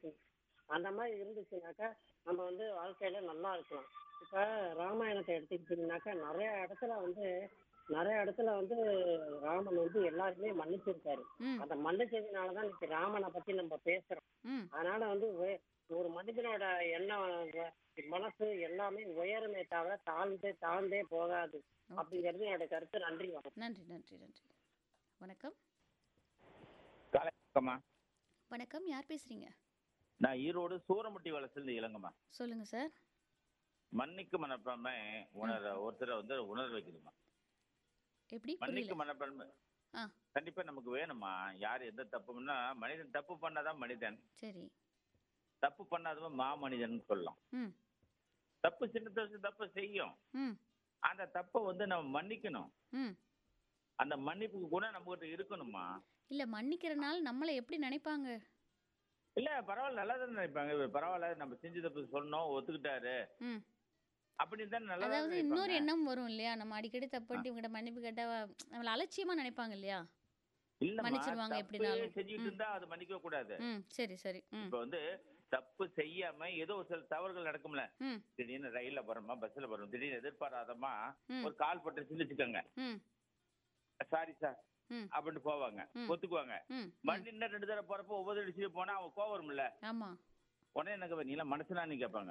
இருக்கணும் அந்த மாதிரி இருந்துச்சுனாக்கா நம்ம வந்து வாழ்க்கையில நல்லா இருக்கலாம் இப்ப ராமாயணத்தை எடுத்துக்கிட்டீங்கன்னாக்கா நிறைய இடத்துல வந்து நிறைய இடத்துல வந்து ராமன் வந்து எல்லாருமே மன்னிச்சிருக்காரு ம் அந்த மன்னிச்சதுனாலதான் இன்னைக்கு ராமனை பத்தி நம்ம பேசுறோம் ம் அதனால வந்து உய- ஒரு மனிதனோட எண்ணம் வ- மனசு எல்லாமே உயருமே தவிர தாழ்ந்தே தாழ்ந்தே போகாது அப்படிங்கிறது என்னோட கருத்து நன்றி வணக்கம் நன்றி நன்றி நன்றி வணக்கம் காலை வணக்கம்மா வணக்கம் யார் பேசுறீங்க நான் ஈரோடு சூரமுட்டி வளசிலிருந்து இளங்கம்மா சொல்லுங்க சார் மன்னிக்கு மனப்பான்மை உணர ஒருத்தரை வந்து உணர வைக்கணுமா எப்படி மன்னிக்கு புரியல மனப்பான்மை ஆ கண்டிப்பா நமக்கு வேணுமா யார் எந்த தப்பு பண்ணா மனிதன் தப்பு பண்ணாதான் மனிதன் சரி தப்பு பண்ணாதவன் மா மனிதன் சொல்லலாம் ம் தப்பு சின்ன தப்பு தப்பு செய்யும் ம் அந்த தப்பை வந்து நம்ம மன்னிக்கணும் ம் அந்த மன்னிப்புக்கு குணம் நம்ம கிட்ட இருக்கணுமா இல்ல மன்னிக்கிறனால நம்மளை எப்படி நினைப்பாங்க இல்ல பரவாயில்ல நல்லா தானே நினைப்பாங்க இவர் பரவாயில்ல நம்ம செஞ்ச தப்பு சொன்னோம் ஒத்துக்கிட்டாரு ம் அப்படின்னு தான் நல்லா அதாவது இன்னொரு எண்ணம் வரும் இல்லையா நம்ம அடிக்கடி தப்பு பண்ணிட்டு இவங்கிட்ட மன்னிப்பு கேட்டா நம்மள அலட்சியமா நினைப்பாங்க இல்லையா மன்னிச்சிருவாங்க இல்ல எப்படினாலும். செஞ்சுட்டு இருந்தா அது மன்னிக்க கூடாது ம் சரி சரி ம் இப்ப வந்து தப்பு செய்யாம ஏதோ ஒரு சில தவறுகள் நடக்கும்ல ம் திடீர்னு ரயில்ல போறோமா பஸ்ல போறோம் திடீர்னு எதிர்பாராதமா ம். ஒரு கால் பட்டுச்சுன்னு வச்சுக்கோங்க ம் சாரி சார் ம் அப்படின்னு போவாங்க ம். ஒத்துக்குவாங்க ம் மறுபடியும் இன்னும் ரெண்டு தடவை போறப்போ ஒவ்வொரு அடிச்சுட்டு போனா அவங்க கோவம் வரும்ல ஆமா உடனே எனக்கு நீ எல்லாம் மனசுனான்னு கேட்பாங்க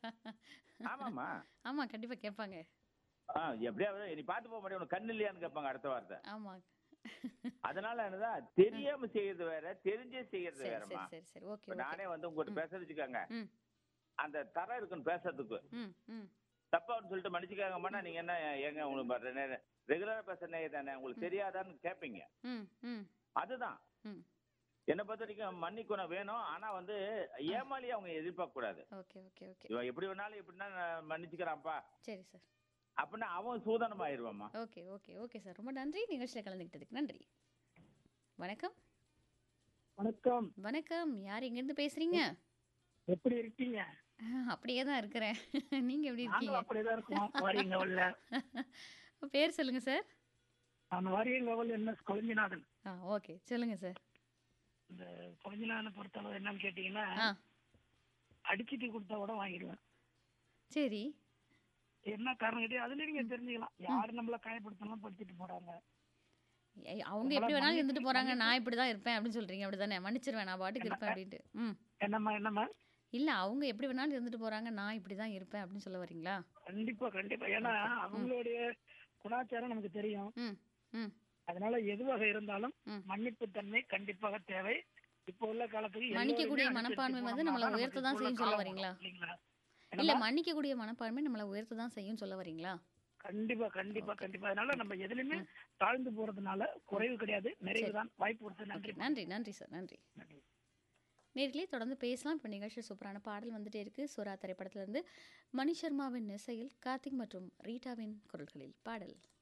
ஆமாமா ஆமா கண்டிப்பா கேட்பாங்க ஆ எப்படியாவது நீ பார்த்து போக மாட்டேன் உனக்கு கண்ணு இல்லையான்னு கேட்பாங்க அடுத்த வார்த்தை ஆமா அதனால என்னதான் தெரியாம செய்யறது வேற தெரிஞ்சே செய்யறது சரி வேறமா சரி சரி சரி ஓகே இப்ப ஓகே நானே வந்து உங்ககிட்ட பேச வச்சுக்கோங்க ம் அந்த தரம் இருக்குன்னு பேசுறதுக்கு ம் ம் தப்பான்னு சொல்லிட்டு மன்னிச்சுக்காங்கம்மா நீங்க என்ன ஏங்க உங்களுக்கு ரெகுலரா பேசுற நேய தானே உங்களுக்கு தெரியாதான்னு கேட்பீங்க ம் ம் அதுதான் ம் என்னை பொறுத்த வரைக்கும் மன்னிக்கணும் வேணும் ஆனா வந்து ஏமாளி அவங்க எதிர்பார்க்க கூடாது ஓகே ஓகே ஓகே இவன் எப்படி வேணாலும் எப்படின்னா நான் மன்னிச்சுக்கிறான்ப்பா சரி சார் அப்படின்னா அவன் சூதானம் ஆயிடுவாம்மா ஓகே ஓகே ஓகே சார் ரொம்ப நன்றி நிகழ்ச்சியில் கலந்துக்கிட்டதுக்கு நன்றி வணக்கம் வணக்கம் வணக்கம் யார் எங்கேருந்து பேசுறீங்க எப்படி இருக்கீங்க அப்படியே தான் இருக்கிறேன் நீங்க எப்படி நாங்களும் இருக்கீங்க அப்படிதான் இருக்கோம் வாரியங்கவல்ல பேர் சொல்லுங்க சார் நான் வாரியங்கவல் என்ன கொழிஞ்சிநாதன் ஆ ஓகே சொல்லுங்க சார் இந்த கொழிஞ்சிநாதனை பொறுத்தளவு என்னன்னு கேட்டீங்கன்னா ஆ அடிச்சிட்டு கொடுத்தா கூட வாங்கிடுவேன் சரி என்ன காரணம் கேட்டீங்க அதுல நீங்க தெரிஞ்சுக்கலாம் யாரு நம்மள காயப்படுத்தலாம் படுத்திட்டு போறாங்க ஏய், அவங்க எப்படி வேணாலும் இருந்துட்டு போறாங்க நான் இப்படி தான் இருப்பேன் அப்படின்னு சொல்றீங்க அப்படிதானே மன்னிச்சிருவேன் நான் பாட்டுக்கு இருப்பேன் அப்படின்ட்டு ம் என்னம்மா என்னம்மா இல்ல அவங்க எப்படி வேணாலும் இருந்துட்டு போறாங்க நான் இப்படி தான் இருப்பேன் அப்படின்னு சொல்ல வரீங்களா கண்டிப்பா கண்டிப்பா ஏன்னா அவங்களுடைய குணாச்சாரம் நமக்கு தெரியும் ம் ம் அதனால எதுவாக இருந்தாலும் ம். மன்னிப்பு தன்மை கண்டிப்பாக தேவை இப்போ உள்ள காலத்துக்கு மன்னிக்கக்கூடிய எல்லோருமே மனப்பான்மை அனுசரிச்சு வந்து போனோம்னா நம்மளை தான் உயர்த்த தான் நமக்கு செய்யும் இப்போ சொல்ல உள்ள வரீங்களா காலம் இல்லைங்களா? இல்ல என்னம்மா? மன்னிக்கக்கூடிய மனப்பான்மை நம்மளை உயர்த்த தான் செய்யும் சொல்ல வரீங்களா கண்டிப்பா கண்டிப்பா கண்டிப்பா அதனால நம்ம எதுலயுமே தாழ்ந்து போறதுனால குறைவு கிடையாது நிறைவு தான் வாய்ப்பு கொடுத்து நன்றி ஓகே நன்றி நன்றி சார் நன்றி நன்றி நேர்களே தொடர்ந்து பேசலாம் இப்போ நிகழ்ச்சி சூப்பரான பாடல் வந்துட்டே இருக்கு சுறா திரைப்படத்திலிருந்து மணி சர்மாவின் இசையில் கார்த்திக் மற்றும் ரீட்டாவின் குரல்களில் பாடல்